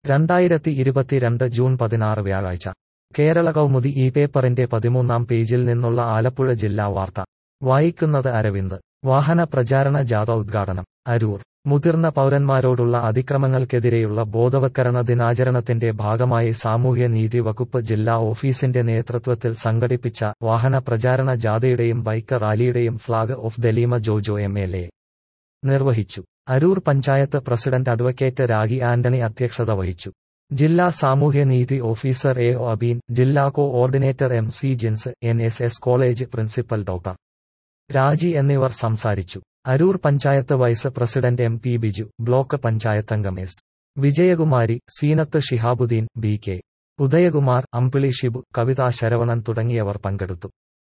രണ്ടായിരത്തി ഇരുപത്തിരണ്ട് ജൂൺ പതിനാറ് വ്യാഴാഴ്ച കേരള കൗമുദി ഈ പേപ്പറിന്റെ പതിമൂന്നാം പേജിൽ നിന്നുള്ള ആലപ്പുഴ ജില്ലാ വാർത്ത വായിക്കുന്നത് അരവിന്ദ് വാഹന പ്രചാരണ ജാഥ ഉദ്ഘാടനം അരൂർ മുതിർന്ന പൗരന്മാരോടുള്ള അതിക്രമങ്ങൾക്കെതിരെയുള്ള ബോധവൽക്കരണ ദിനാചരണത്തിന്റെ ഭാഗമായി സാമൂഹ്യനീതി വകുപ്പ് ജില്ലാ ഓഫീസിന്റെ നേതൃത്വത്തിൽ സംഘടിപ്പിച്ച വാഹന പ്രചാരണ ജാഥയുടെയും ബൈക്ക് റാലിയുടെയും flag off Daleema Jojo M L A നിർവഹിച്ചു Aroor panchayat president advocate Ragi Antony അധ്യക്ഷത വഹിച്ചു ജില്ലാ സാമൂഹ്യനീതി ഓഫീസർ എ ഒ അബീൻ ജില്ലാ coordinator M C Jins N S S college principal doctor Raji എന്നിവർ സംസാരിച്ചു Aroor panchayat vice president M P Biju block പഞ്ചായത്തംഗം S Vijayakumari Seenath Shihabuddin B K Udayakumar Ambili Shibu Kavitha Saravanan തുടങ്ങിയവർ പങ്കെടുത്തു